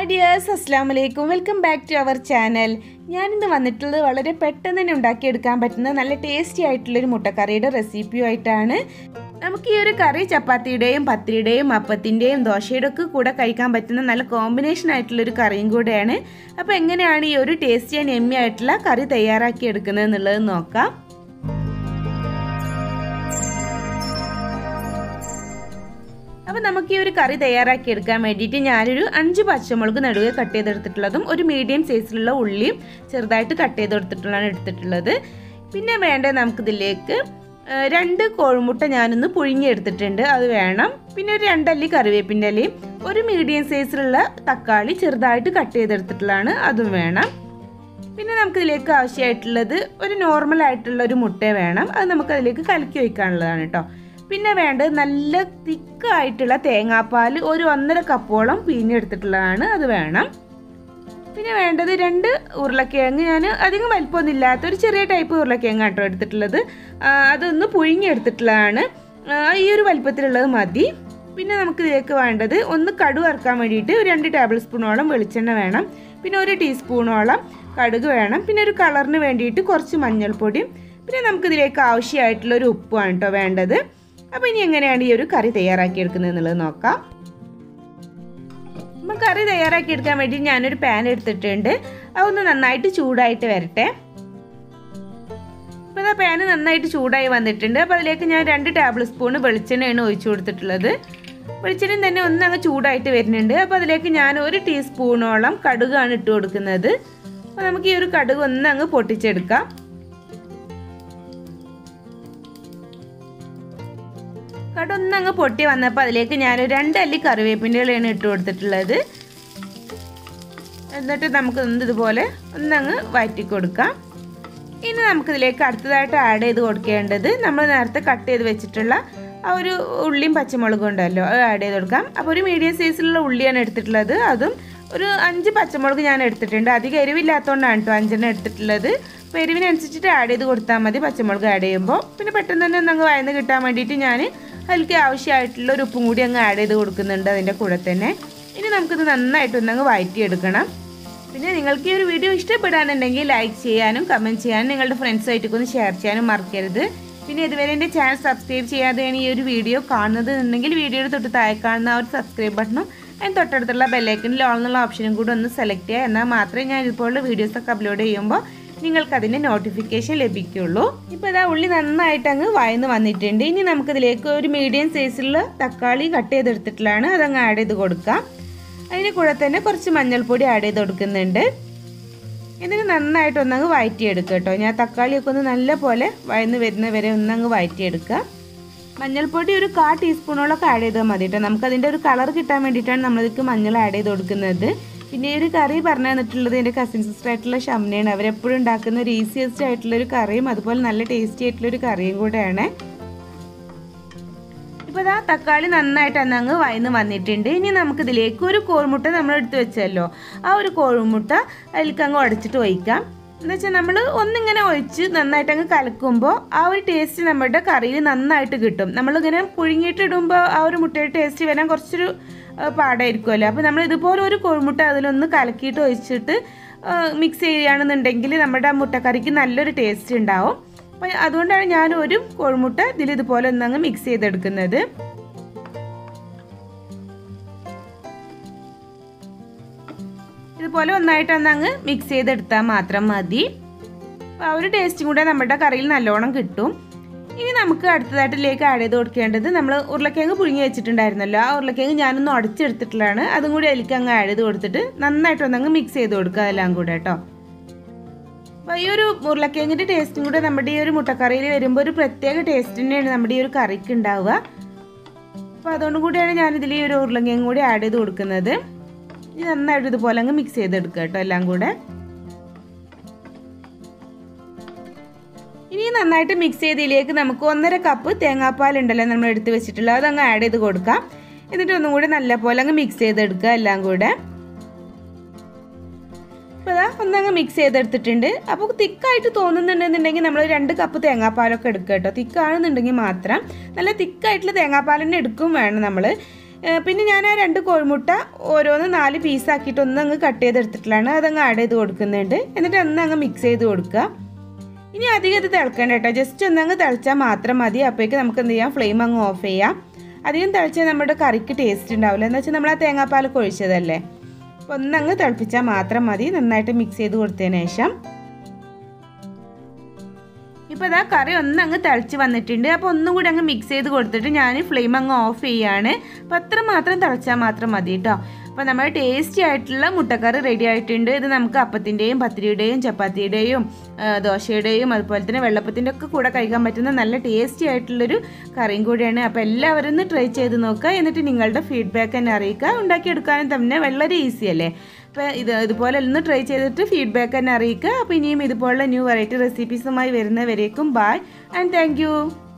dears അസ്സാം വലൈക്കും welcome back to our channel ഞാനിന്ന് വന്നിട്ടുള്ളത് വളരെ പെട്ടെന്ന് തന്നെ ഉണ്ടാക്കിയെടുക്കാൻ പറ്റുന്ന നല്ല ടേസ്റ്റി ആയിട്ടുള്ളൊരു മുട്ടക്കറിയുടെ റെസിപ്പിയുമായിട്ടാണ് നമുക്ക് ഈ ഒരു കറി ചപ്പാത്തിയുടെയും പത്തിരിയുടെയും അപ്പത്തിൻ്റെയും ദോശയുടെ ഒക്കെ കൂടെ കഴിക്കാൻ പറ്റുന്ന നല്ല കോമ്പിനേഷൻ ആയിട്ടുള്ളൊരു കറിയും കൂടെയാണ് അപ്പോൾ എങ്ങനെയാണ് ഈ ഒരു ടേസ്റ്റി ആൻഡ് എമ്മി ആയിട്ടുള്ള കറി തയ്യാറാക്കി എടുക്കുന്നത് എന്നുള്ളത് നോക്കാം അപ്പോൾ നമുക്ക് ഈ ഒരു കറി തയ്യാറാക്കി എടുക്കാൻ വേണ്ടിയിട്ട് ഞാനൊരു അഞ്ച് പച്ചമുളക് നടുവെ കട്ട് ചെയ്തെടുത്തിട്ടുള്ളതും ഒരു മീഡിയം സൈസിലുള്ള ഉള്ളിയും ചെറുതായിട്ട് കട്ട് ചെയ്തെടുത്തിട്ടുള്ളതാണ് എടുത്തിട്ടുള്ളത് പിന്നെ വേണ്ടത് നമുക്കിതിലേക്ക് രണ്ട് കോഴിമുട്ട ഞാനൊന്ന് പുഴുങ്ങിയെടുത്തിട്ടുണ്ട് അത് വേണം പിന്നെ ഒരു രണ്ടല്ലി കറിവേപ്പിൻ്റെ അല്ലയും ഒരു മീഡിയം സൈസിലുള്ള തക്കാളി ചെറുതായിട്ട് കട്ട് ചെയ്തെടുത്തിട്ടുള്ളതാണ് അതും വേണം പിന്നെ നമുക്കിതിലേക്ക് ആവശ്യമായിട്ടുള്ളത് ഒരു നോർമൽ ആയിട്ടുള്ള ഒരു മുട്ട വേണം അത് നമുക്കതിലേക്ക് കലക്കി വയ്ക്കാനുള്ളതാണ് കേട്ടോ പിന്നെ വേണ്ടത് നല്ല തിക്കായിട്ടുള്ള തേങ്ങാപ്പാൽ ഒരു ഒന്നര കപ്പോളം പിഴിഞ്ഞെടുത്തിട്ടുള്ളതാണ് അത് വേണം പിന്നെ വേണ്ടത് രണ്ട് ഉരുളക്കിഴങ്ങ് ഞാൻ അധികം വലിപ്പമൊന്നും ഇല്ലാത്ത ഒരു ചെറിയ ടൈപ്പ് ഉരുളക്കിഴങ്ങ് കേട്ടോ എടുത്തിട്ടുള്ളത് അതൊന്ന് പുഴുങ്ങിയെടുത്തിട്ടുള്ളതാണ് ഈ ഒരു വലിപ്പത്തിലുള്ളത് മതി പിന്നെ നമുക്ക് ഇതിലേക്ക് വേണ്ടത് ഒന്ന് കടുക് വറുക്കാൻ വേണ്ടിയിട്ട് ഒരു രണ്ട് ടേബിൾ സ്പൂണോളം വെളിച്ചെണ്ണ വേണം പിന്നെ ഒരു ടീസ്പൂണോളം കടുക് വേണം പിന്നെ ഒരു കളറിന് വേണ്ടിയിട്ട് കുറച്ച് മഞ്ഞൾപ്പൊടിയും പിന്നെ നമുക്കിതിലേക്ക് ആവശ്യമായിട്ടുള്ള ഒരു ഉപ്പുമാണ് കേട്ടോ വേണ്ടത് അപ്പോൾ ഇനി എങ്ങനെയാണ് ഈ ഒരു കറി തയ്യാറാക്കി എടുക്കുന്നത് എന്നുള്ളത് നോക്കാം അപ്പം കറി തയ്യാറാക്കി എടുക്കാൻ വേണ്ടി ഞാനൊരു പാൻ എടുത്തിട്ടുണ്ട് അതൊന്ന് നന്നായിട്ട് ചൂടായിട്ട് വരട്ടെ അപ്പോൾ ആ പാന് നന്നായിട്ട് ചൂടായി വന്നിട്ടുണ്ട് അപ്പോൾ അതിലേക്ക് ഞാൻ രണ്ട് ടേബിൾ സ്പൂൺ വെളിച്ചെണ്ണയാണ് ഒഴിച്ചു കൊടുത്തിട്ടുള്ളത് വെളിച്ചെണ്ണ തന്നെ ഒന്ന് അങ്ങ് ചൂടായിട്ട് വരുന്നുണ്ട് അപ്പോൾ അതിലേക്ക് ഞാൻ ഒരു ടീസ്പൂണോളം കടുകാണ് ഇട്ട് കൊടുക്കുന്നത് അപ്പോൾ നമുക്ക് ഈ ഒരു കടുക് ഒന്ന് അങ്ങ് പൊട്ടിച്ചെടുക്കാം കടൊന്നങ്ങ് പൊട്ടി വന്നപ്പോൾ അതിലേക്ക് ഞാൻ രണ്ടല്ലി കറിവേപ്പിൻ്റെ ഇലയാണ് ഇട്ട് കൊടുത്തിട്ടുള്ളത് എന്നിട്ട് നമുക്ക് ഒന്ന് ഇതുപോലെ ഒന്നങ്ങ് വഴറ്റി കൊടുക്കാം ഇനി നമുക്കിതിലേക്ക് അടുത്തതായിട്ട് ആഡ് ചെയ്ത് കൊടുക്കേണ്ടത് നമ്മൾ നേരത്തെ കട്ട് ചെയ്ത് വെച്ചിട്ടുള്ള ആ ഒരു ഉള്ളിയും പച്ചമുളകും ഉണ്ടല്ലോ അത് ആഡ് ചെയ്ത് കൊടുക്കാം അപ്പോൾ ഒരു മീഡിയം സൈസിലുള്ള ഉള്ളിയാണ് എടുത്തിട്ടുള്ളത് അതും ഒരു അഞ്ച് പച്ചമുളക് ഞാൻ എടുത്തിട്ടുണ്ട് അധികം എരിവില്ലാത്തതുകൊണ്ടാണ് കേട്ടോ അഞ്ചെണ്ണം എടുത്തിട്ടുള്ളത് അപ്പോൾ എരിവിനനുസരിച്ചിട്ട് ആഡ് ചെയ്ത് കൊടുത്താൽ മതി പച്ചമുളക് ആഡ് ചെയ്യുമ്പോൾ പിന്നെ പെട്ടെന്ന് തന്നെ ഒന്ന് അങ്ങ് വയന്ന് കിട്ടാൻ വേണ്ടിയിട്ട് ഞാൻ അതിലേക്ക് ആവശ്യമായിട്ടുള്ള ഒരു ഉപ്പും കൂടി അങ്ങ് ആഡ് ചെയ്ത് കൊടുക്കുന്നുണ്ട് അതിൻ്റെ കൂടെ തന്നെ ഇനി നമുക്കിത് നന്നായിട്ടൊന്ന് അങ്ങ് വഴറ്റിയെടുക്കണം പിന്നെ നിങ്ങൾക്ക് ഈ ഒരു വീഡിയോ ഇഷ്ടപ്പെടാനുണ്ടെങ്കിൽ ലൈക്ക് ചെയ്യാനും കമൻറ്റ് ചെയ്യാനും നിങ്ങളുടെ ഫ്രണ്ട്സായിട്ടൊക്കെ ഒന്ന് ഷെയർ ചെയ്യാനും മറക്കരുത് പിന്നെ ഇതുവരെ എൻ്റെ ചാനൽ സബ്സ്ക്രൈബ് ചെയ്യാതെയാണ് ഈ ഒരു വീഡിയോ കാണുന്നത് എന്നുണ്ടെങ്കിൽ വീഡിയോയുടെ തൊട്ട് താഴെ കാണുന്ന ആ ഒരു സബ്സ്ക്രൈബ് ബട്ടണും അതിന് തൊട്ടടുത്തുള്ള ബെല്ലൈക്കനിൽ ഓൾ എന്നുള്ള ഓപ്ഷനും കൂടി ഒന്ന് സെലക്ട് ചെയ്യുക എന്നാൽ മാത്രമേ ഞാൻ ഇതുപോലുള്ള വീഡിയോസൊക്കെ അപ്ലോഡ് ചെയ്യുമ്പോൾ നിങ്ങൾക്ക് അതിൻ്റെ നോട്ടിഫിക്കേഷൻ ലഭിക്കുള്ളൂ ഇപ്പോൾ ഇതാ ഉള്ളി നന്നായിട്ട് അങ്ങ് വയന്ന് വന്നിട്ടുണ്ട് ഇനി നമുക്കിതിലേക്ക് ഒരു മീഡിയം സൈസിലുള്ള തക്കാളി കട്ട് ചെയ്തെടുത്തിട്ടുള്ളതാണ് അതങ്ങ് ആഡ് ചെയ്ത് കൊടുക്കാം അതിന് കൂടെ തന്നെ കുറച്ച് മഞ്ഞൾപ്പൊടി ആഡ് ചെയ്ത് കൊടുക്കുന്നുണ്ട് ഇതിന് നന്നായിട്ട് ഒന്നങ്ങ് വഴറ്റിയെടുക്കുക കേട്ടോ ഞാൻ തക്കാളിയൊക്കെ ഒന്ന് നല്ല പോലെ വയന്ന് വരുന്ന വരെ ഒന്നങ്ങ് വഴറ്റിയെടുക്കുക മഞ്ഞൾപ്പൊടി ഒരു കാ ടീസ്പൂണോളൊക്കെ ആഡ് ചെയ്താൽ മതി കേട്ടോ നമുക്കതിൻ്റെ ഒരു കളർ കിട്ടാൻ വേണ്ടിയിട്ടാണ് നമ്മളിതിക്ക് മഞ്ഞൾ ആഡ് ചെയ്ത് കൊടുക്കുന്നത് പിന്നെ ഈ ഒരു കറി പറഞ്ഞു തന്നിട്ടുള്ളത് എൻ്റെ കസിൻ സിസ്റ്റർ ആയിട്ടുള്ള ഷംനയാണ് അവരെപ്പോഴും ഉണ്ടാക്കുന്ന ഒരു ഈസിയസ്റ്റ് ആയിട്ടുള്ള ഒരു കറിയും അതുപോലെ നല്ല ടേസ്റ്റി ആയിട്ടുള്ള ഒരു കറിയും കൂടെയാണ് ഇപ്പോൾ ഇതാ തക്കാളി നന്നായിട്ട് അന്നങ്ങ് വയന്ന് വന്നിട്ടുണ്ട് ഇനി നമുക്ക് ഇതിലേക്ക് ഒരു കോഴിമുട്ട നമ്മൾ എടുത്ത് വെച്ചല്ലോ ആ ഒരു കോഴിമുട്ട അതിലേക്ക് അങ്ങ് ഉടച്ചിട്ട് ഒഴിക്കാം എന്ന് വെച്ചാൽ നമ്മൾ ഒന്നിങ്ങനെ ഒഴിച്ച് നന്നായിട്ട് അങ്ങ് കലക്കുമ്പോൾ ആ ഒരു ടേസ്റ്റ് നമ്മുടെ കറിയിൽ നന്നായിട്ട് കിട്ടും നമ്മളിങ്ങനെ പുഴുങ്ങിയിട്ട് ഇടുമ്പോൾ ആ ഒരു മുട്ടയുടെ ടേസ്റ്റ് വരാൻ കുറച്ചൊരു പാടായിരിക്കുമല്ലോ അപ്പോൾ നമ്മൾ ഇതുപോലെ ഒരു കോഴിമുട്ട അതിലൊന്ന് കലക്കിയിട്ട് ഒഴിച്ചിട്ട് മിക്സ് ചെയ്യുകയാണെന്നുണ്ടെങ്കിൽ നമ്മുടെ ആ മുട്ടക്കറിക്ക് നല്ലൊരു ടേസ്റ്റ് ഉണ്ടാവും അപ്പോൾ അതുകൊണ്ടാണ് ഞാൻ ഒരു കോഴിമുട്ട ഇതിൽ ഇതുപോലെ ഒന്നങ്ങ് മിക്സ് ചെയ്തെടുക്കുന്നത് ഇതുപോലെ ഒന്നായിട്ട് ഒന്നങ്ങ് മിക്സ് ചെയ്തെടുത്താൽ മാത്രം മതി അപ്പോൾ ആ ഒരു ടേസ്റ്റും കൂടെ നമ്മുടെ കറിയിൽ നല്ലോണം കിട്ടും ഇനി നമുക്ക് അടുത്തതായിട്ടിലേക്ക് ആഡ് ചെയ്ത് കൊടുക്കേണ്ടത് നമ്മൾ ഉരുളക്കിഴങ്ങ് പുഴുങ്ങി വെച്ചിട്ടുണ്ടായിരുന്നല്ലോ ആ ഉരുളക്കിഴങ്ങ് ഞാനൊന്ന് ഉടച്ചെടുത്തിട്ടുള്ളതാണ് അതും കൂടി അതിലേക്ക് അങ്ങ് ആഡ് ചെയ്ത് കൊടുത്തിട്ട് നന്നായിട്ട് ഒന്നങ്ങ് മിക്സ് ചെയ്ത് കൊടുക്കുക അതെല്ലാം കൂടെ കേട്ടോ അപ്പോൾ ഈ ഒരു ഉരുളക്കിഴങ്ങിൻ്റെ ടേസ്റ്റും കൂടെ നമ്മുടെ ഈ ഒരു മുട്ടക്കറിയിൽ വരുമ്പോൾ ഒരു പ്രത്യേക ടേസ്റ്റ് തന്നെയാണ് നമ്മുടെ ഈ ഒരു കറിക്ക് ഉണ്ടാവുക അപ്പോൾ അതുകൊണ്ട് കൂടിയാണ് ഞാനിതിൽ ഈ ഒരു ഉരുളക്കിഴങ്ങ് കൂടി ആഡ് ചെയ്ത് കൊടുക്കുന്നത് ഇനി നന്നായിട്ട് ഇതുപോലെ അങ്ങ് മിക്സ് ചെയ്തെടുക്കുക കേട്ടോ എല്ലാം കൂടെ ഇനി നന്നായിട്ട് മിക്സ് ചെയ്തതിലേക്ക് നമുക്ക് ഒന്നര കപ്പ് തേങ്ങാപ്പാൽ ഉണ്ടല്ലോ നമ്മൾ എടുത്ത് വെച്ചിട്ടുള്ളത് അതങ്ങ് ആഡ് ചെയ്ത് കൊടുക്കാം എന്നിട്ട് ഒന്നും കൂടി നല്ല പോലെ അങ്ങ് മിക്സ് ചെയ്തെടുക്കുക എല്ലാം കൂടെ അപ്പോൾ അതാ ഒന്നങ്ങ് മിക്സ് ചെയ്തെടുത്തിട്ടുണ്ട് അപ്പോൾ തിക്കായിട്ട് തോന്നുന്നുണ്ടെന്നുണ്ടെങ്കിൽ നമ്മൾ രണ്ട് കപ്പ് തേങ്ങാപ്പാലൊക്കെ എടുക്കുക കേട്ടോ തിക്കാണെന്നുണ്ടെങ്കിൽ മാത്രം നല്ല തിക്കായിട്ടുള്ള തേങ്ങാപ്പാൽ തന്നെ എടുക്കും വേണം നമ്മൾ ഏഹ് പിന്നെ ഞാൻ ആ രണ്ട് കോഴിമുട്ട ഓരോന്ന് നാല് പീസാക്കിയിട്ട് ഒന്ന് അങ്ങ് കട്ട് ചെയ്തെടുത്തിട്ടുള്ളതാണ് അതങ്ങ് ആഡ് ചെയ്ത് കൊടുക്കുന്നുണ്ട് എന്നിട്ട് ഒന്ന് അങ്ങ് മിക്സ് ചെയ്ത് കൊടുക്കുക ഇനി അധികം ഇത് തിളക്കണ്ട കേട്ടോ ജസ്റ്റ് ഒന്നങ്ങ് തിളച്ചാൽ മാത്രം മതി അപ്പോഴേക്ക് നമുക്ക് എന്ത് ചെയ്യാം ഫ്ലെയിം അങ്ങ് ഓഫ് ചെയ്യാം അധികം തിളച്ചാൽ നമ്മുടെ കറിക്ക് ടേസ്റ്റ് ഉണ്ടാവില്ല എന്ന് വെച്ചാൽ നമ്മൾ ആ തേങ്ങാപ്പാൽ കൊഴിച്ചതല്ലേ അപ്പോൾ ഒന്നങ്ങ് തിളപ്പിച്ചാൽ മാത്രം മതി നന്നായിട്ട് മിക്സ് ചെയ്ത് കൊടുത്തതിന് ശേഷം ഇപ്പോൾ ഇതാ കറി ഒന്നങ്ങ് തിളച്ച് വന്നിട്ടുണ്ട് അപ്പോൾ ഒന്നും കൂടി അങ്ങ് മിക്സ് ചെയ്ത് കൊടുത്തിട്ട് ഞാൻ ഫ്ലെയിം അങ്ങ് ഓഫ് ചെയ്യാണ് അപ്പോൾ അത്ര മാത്രം തിളച്ചാൽ മാത്രം മതി കേട്ടോ അപ്പോൾ നമ്മൾ ടേസ്റ്റി ആയിട്ടുള്ള മുട്ടക്കറി റെഡി ആയിട്ടുണ്ട് ഇത് നമുക്ക് അപ്പത്തിൻ്റെയും പത്തിരിയുടെയും ചപ്പാത്തിയുടെയും ആ, ദോശയുടെയും അതുപോലെ തന്നെ വെള്ളപ്പത്തിൻ്റെ ഒക്കെ കൂടെ കഴിക്കാൻ പറ്റുന്ന നല്ല ടേസ്റ്റി ആയിട്ടുള്ളൊരു കറിയും കൂടിയാണ് അപ്പോൾ എല്ലാവരും ഒന്ന് ട്രൈ ചെയ്ത് നോക്കുക എന്നിട്ട് നിങ്ങളുടെ ഫീഡ്ബാക്ക് തന്നെ അറിയിക്കുക ഉണ്ടാക്കിയെടുക്കാനും തന്നെ വളരെ ഈസി അല്ലേ അപ്പോൾ ഇത് ഇതുപോലെ ഒന്ന് ട്രൈ ചെയ്തിട്ട് ഫീഡ്ബാക്ക് തന്നെ അറിയിക്കുക അപ്പോൾ ഇനിയും ഇതുപോലുള്ള ന്യൂ വെറൈറ്റി റെസിപ്പീസുമായി വരുന്നവരേക്കും ബായ് ആൻഡ് താങ്ക്